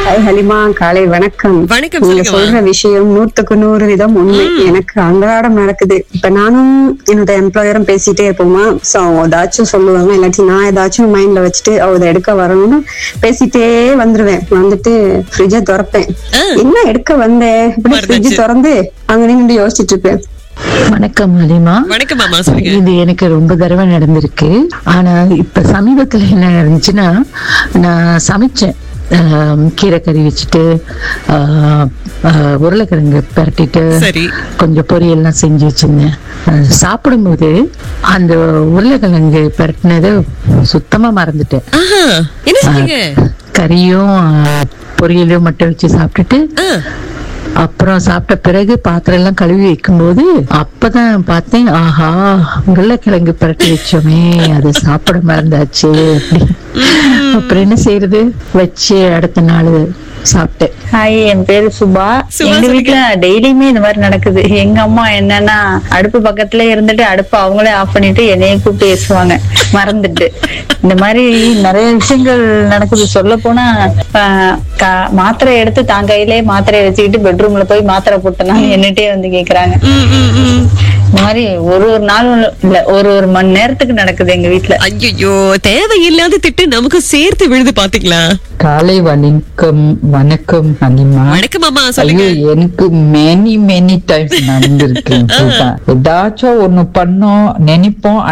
Hi Halima காலை வணக்கம் வணக்கம், நீங்க சொல்லுங்கம்மா. சொல்ற விஷயம் நூத்துக்கு நூறு விதம் உண்மை எனக்கு அன்றாடம் நடக்குது இப்ப நானும் என்னோட எம்ப்ளாயரும் பேசிட்டே இருப்போமா சோ அவங்க ஏதாச்சும் சொல்லுவாங்க இல்லாட்டி நான் ஏதாச்சும் மைண்ட்ல வச்சுட்டு அவ இதை எடுக்க வரணும்னு பேசிட்டே வந்துருவேன் வந்துட்டு ஃப்ரிட்ஜ திறப்பேன் ஆ. என்ன எடுக்க வந்தேன் இப்படி மறந்துச்சு. ஃப்ரிட்ஜ் திறந்து அங்க நின்று யோசிச்சுட்டு இருப்பேன் வணக்கம் அலிமா வணக்கம் மாமா சொல்லுங்க இது எனக்கு ரொம்ப தடவை நடந்திருக்கு ஆனா இப்ப சமீபத்துல என்ன நடந்துச்சுன்னா நான் சமைச்சேன் ஆம், கீரை கறி வச்சுட்டு ஆ, ஆ, உருளைக்கிழங்கு பரட்டிட்டு சரி. கொஞ்சம் பொரியல்லாம் செஞ்சு வச்சிருந்தேன் அது சாப்பிடும்போது அந்த உருளைக்கிழங்கு பரட்டினதை சுத்தமா மறந்துட்டேன் ஆஹா என்ன செஞ்சீங்க கறியும் ஆ, பொரியலும் மட்டும் வச்சு சாப்பிட்டுட்டு ஆ, அப்புறம் சாப்பிட்ட பிறகு பாத்திரம் எல்லாம் கழுவி வைக்கும்போது அப்பதான் பார்த்தேன் ஆஹா உருளைக்கிழங்கு பரட்டி வச்சோமே அது சாப்பிட மறந்தாச்சு அப்படி அப்புறம் என்ன செய்யறது வச்சு அடுத்த நாள் சாப்பிட்டேன் ஹாய் என் பேரு சுபா சுபா, எங்க சொல்லுங்க. வீட்ல டெய்லியுமே இந்த மாதிரி நடக்குது எங்க அம்மா என்னன்னா அடுப்பு பக்கத்துல இருந்துட்டு அடுப்பு அவங்களே ஆஃப் பண்ணிட்டு என்னைய கூப்பிட்டு பேசுவாங்க மறந்துட்டு இந்த மாதிரி நிறைய விஷயங்கள் நடக்குது சொல்ல போனா ஆஹ், கா- மாத்திரை எடுத்து தான் கையிலே மாத்திரையை வச்சுக்கிட்டு பெட்ரூம்ல போய் மாத்திரை போட்டனாலும் என்னட்டே வந்து கேக்குறாங்க ம், ம், ம். இந்த மாதிரி ஒரு ஒரு நாளும் இல்ல ஒரு ஒரு மணி நேரத்துக்கு நடக்குது எங்க வீட்ல ஐயோ தேவையில்லாத திட்டு நமக்கு சேர்த்து விழுது பாத்தீங்களா காலை வணக்கம் வணக்கம் அனிமா வணக்கம் மாமா ஐயோ சொல்லுங்க எனக்கு மெனி மெனி டைம்ஸ் நடந்திருக்கு இதுதான். ஏதாச்சும் ஒண்ணு பண்ணோம் நினைப்போம்